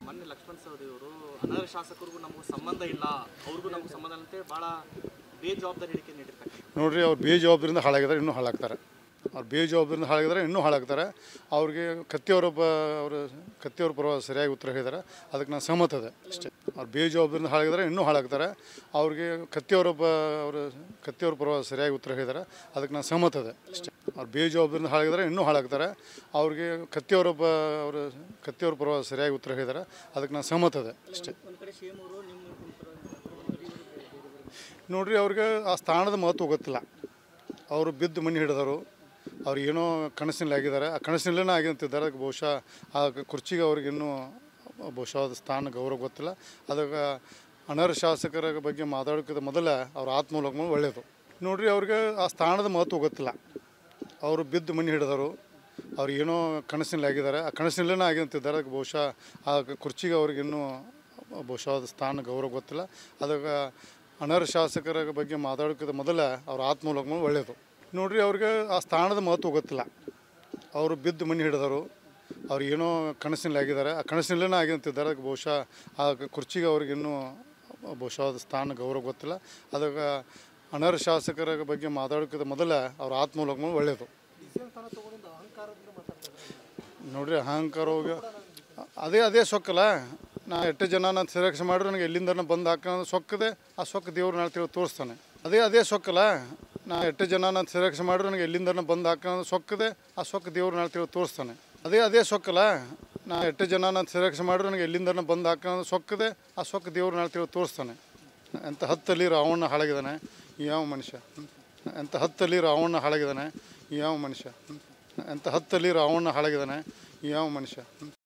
ಮೊನ್ನೆ ಲಕ್ಷ್ಮಣ್ ಸವದಿ ಅವರು ಅನರ್ಹ ಶಾಸಕರಿಗೂ ನಮಗೂ ಸಂಬಂಧ ಇಲ್ಲ ಅವ್ರಿಗೂ ನಮಗೂ ಸಂಬಂಧ ಇಲ್ಲ ಅಂತೇಳಿ ಭಾಳ ಬೇಜವಾಬ್ದಾರಿ ಹೇಳಿಕೆ ನೀಡಿರ್ತಕ್ಕಂಥ ನೋಡ್ರಿ ಅವ್ರು ಬೇಜವಾಬ್ದಾರಿಯಿಂದ ಹಾಳಾಗಿದ್ದಾರೆ ಇನ್ನೂ ಹಾಳಾಗ್ತಾರೆ ಅವ್ರು ಬೇಜವಾಬ್ದಾರಿಯಿಂದ ಹಾಳಾಗಿದ್ದಾರೆ ಇನ್ನೂ ಹಾಳಾಗ್ತಾರೆ ಅವ್ರಿಗೆ ಕತ್ತಿಯವರ ಬ ಅವರು ಕತ್ತಿಯವರ ಪರವಾಗಿ ಸರಿಯಾಗಿ ಉತ್ತರ ಹೇಳಿದ್ದಾರೆ ಅದಕ್ಕೆ ನಾನು ಸಹಮತ ಅದೇ ಅಷ್ಟೇ ಅವ್ರು ಬೇಜವಾಬ್ದಾರಿಯಿಂದ ಹಾಳಾಗಿದ್ದಾರೆ ಇನ್ನೂ ಹಾಳಾಗ್ತಾರೆ ಅವ್ರಿಗೆ ಕತ್ತಿಯವರ ಬ ಅವರು ಕತ್ತಿಯವರ ಪರವಾಗಿ ಸರಿಯಾಗಿ ಉತ್ತರ ಹೇಳಿದ್ದಾರೆ ಅದಕ್ಕೆ ನಾನು ಸಹಮತ ಅದೇ ಅಷ್ಟೇ ಅವ್ರು ಬೇಜವಾಬ್ದಾರಿಯಿಂದ ಹಾಳಾಗಿದ್ದಾರೆ ಇನ್ನೂ ಹಾಳಾಗ್ತಾರೆ ಅವ್ರಿಗೆ ಕತ್ತಿಯವರ ಬ ಅವರು ಕತ್ತಿಯವರ ಪರವಾಗಿ ಸರಿಯಾಗಿ ಉತ್ತರ ಹೇಳಿದ್ದಾರೆ ಅದಕ್ಕೆ ನಾನು ಸಹಮತ ಅದೇ ಅಷ್ಟೇ ನೋಡ್ರಿ ಅವ್ರಿಗೆ ಆ ಸ್ಥಾನದ ಮಹತ್ವ ಗೊತ್ತಿಲ್ಲ ಅವರು ಬಿದ್ದು ಮಣ್ಣು ಹಿಡಿದವರು ಅವ್ರು ಏನೋ ಕನಸಿನಲ್ಲಿ ಆಗಿದ್ದಾರೆ ಆ ಕನಸಿನಲ್ಲೇ ಆಗಿರ್ತಿದ್ದಾರೆ ಅದಕ್ಕೆ ಬಹುಶಃ ಆ ಕುರ್ಚಿಗೆ ಅವ್ರಿಗೆ ಇನ್ನೂ ಬಹುಶಃ ಅದು ಸ್ಥಾನ ಗೌರವ ಗೊತ್ತಿಲ್ಲ ಅದಕ್ಕೆ ಅನರ್ಹ ಶಾಸಕರ ಬಗ್ಗೆ ಮಾತಾಡೋಕ್ಕಿಂತ ಮೊದಲ ಅವ್ರ ಆತ್ಮೂಲಕ ಒಳ್ಳೆಯದು ನೋಡ್ರಿ ಅವ್ರಿಗೆ ಆ ಸ್ಥಾನದ ಮಹತ್ವ ಗೊತ್ತಿಲ್ಲ ಅವರು ಬಿದ್ದು ಮಣ್ಣು ಹಿಡಿದವರು ಅವ್ರು ಏನೋ ಕನಸಿನಲ್ಲಿ ಆಗಿದ್ದಾರೆ ಆ ಕನಸಿನಲ್ಲೇ ಆಗಿರ್ತಿದ್ದಾರೆ ಅದಕ್ಕೆ ಬಹುಶಃ ಆ ಕುರ್ಚಿಗೆ ಅವ್ರಿಗೆ ಇನ್ನೂ ಬಹುಶಃ ಅದು ಸ್ಥಾನ ಗೌರವ ಗೊತ್ತಿಲ್ಲ ಅದಕ್ಕೆ ಅನರ್ಹ ಶಾಸಕರ ಬಗ್ಗೆ ಮಾತಾಡೋಕ್ಕಿಂತ ಮೊದಲ ಅವ್ರ ಆತ್ಮೂಲಕ ಒಳ್ಳೆಯದು ನೋಡ್ರಿ ಅವ್ರಿಗೆ ಆ ಸ್ಥಾನದ ಮಹತ್ವ ಗೊತ್ತಿಲ್ಲ ಅವರು ಬಿದ್ದು ಮಣ್ಣು ಹಿಡಿದವರು ಅವ್ರು ಏನೋ ಕನಸಿನಲ್ಲಿ ಆಗಿದ್ದಾರೆ ಆ ಕನಸಿನಲ್ಲೇ ಆಗಿರ್ತಿದ್ದಾರೆ ಅದಕ್ಕೆ ಬಹುಶಃ ಆ ಕುರ್ಚಿಗೆ ಅವ್ರಿಗೆ ಇನ್ನೂ ಬಹುಶಃ ಅದು ಸ್ಥಾನ ಗೌರವ ಗೊತ್ತಿಲ್ಲ ಅದಕ್ಕೆ ಅನರ್ಹ ಶಾಸಕರ ಬಗ್ಗೆ ಮಾತಾಡೋಕ್ಕಿಂತ ಮೊದಲ ಅವ್ರ ಆತ್ಮೂಲಕ ಒಳ್ಳೆಯದು ನೋಡ್ರಿ ಅಹಂಕಾರ ಹೋಗಿ ಅದೇ ಅದೇ ಸೊಕ್ಕಲ್ಲ ನಾ ಎಷ್ಟು ಜನ ನಾನು ಸೆಲೆಕ್ಷ ಮಾಡಿದ್ರೆ ನನಗೆ ಎಲ್ಲಿಂದ ಬಂದು ಹಾಕೋದು ಸೊಕ್ಕದೆ ಆ ಸೊಕ್ಕ ದೇವ್ರು ನಾಳೆ ತಿಳಿ ತೋರಿಸ್ತಾನೆ ಅದೇ ಅದೇ ಸೊಕ್ಕಲ್ಲ ನಾ ಎಷ್ಟು ಜನ ನಾನು ಸೆಲೆಕ್ಷ ಮಾಡಿದ್ರೆ ನನಗೆ ಎಲ್ಲಿಂದ ಬಂದು ಹಾಕೋದು ಸೊಕ್ಕದೆ ಆ ಸೊಕ್ಕ ದೇವ್ರು ನಾಳೆ ತಿಳಿ ತೋರಿಸ್ತಾನೆ ಅದೇ ಅದೇ ಸೊಕ್ಕಲ್ಲ ನಾ ಎಷ್ಟು ಜನ ನಾನು ಸೆಲೆಕ್ಷ ಮಾಡಿದ್ರೆ ನನಗೆ ಎಲ್ಲಿಂದ ಬಂದು ಹಾಕೋದು ಸೊಕ್ಕದೆ ಆ ಸೊಕ್ಕ ದೇವ್ರು ನಾಳೆ ತಿಳಿ ತೋರಿಸ್ತಾನೆ ಎಂಥ ಹತ್ತಲ್ಲಿ ರಾವಣ ಹಾಳಾಗಿದ್ದಾನೆ ಈ ಯಾವ ಮನುಷ್ಯ ಹ್ಮ್. ಎಂಥ ಹತ್ತಲ್ಲಿ ರಾವಣ ಹಾಳಾಗಿದ್ದಾನೆ ಈ ಯಾವ ಮನುಷ್ಯ ಹ್ಮ್. ಎಂಥ ಹತ್ತಲ್ಲಿ ರಾವಣ ಹಾಳಾಗಿದ್ದಾನೆ ಈ ಯಾವ ಮನುಷ್ಯ ಹ್ಮ್.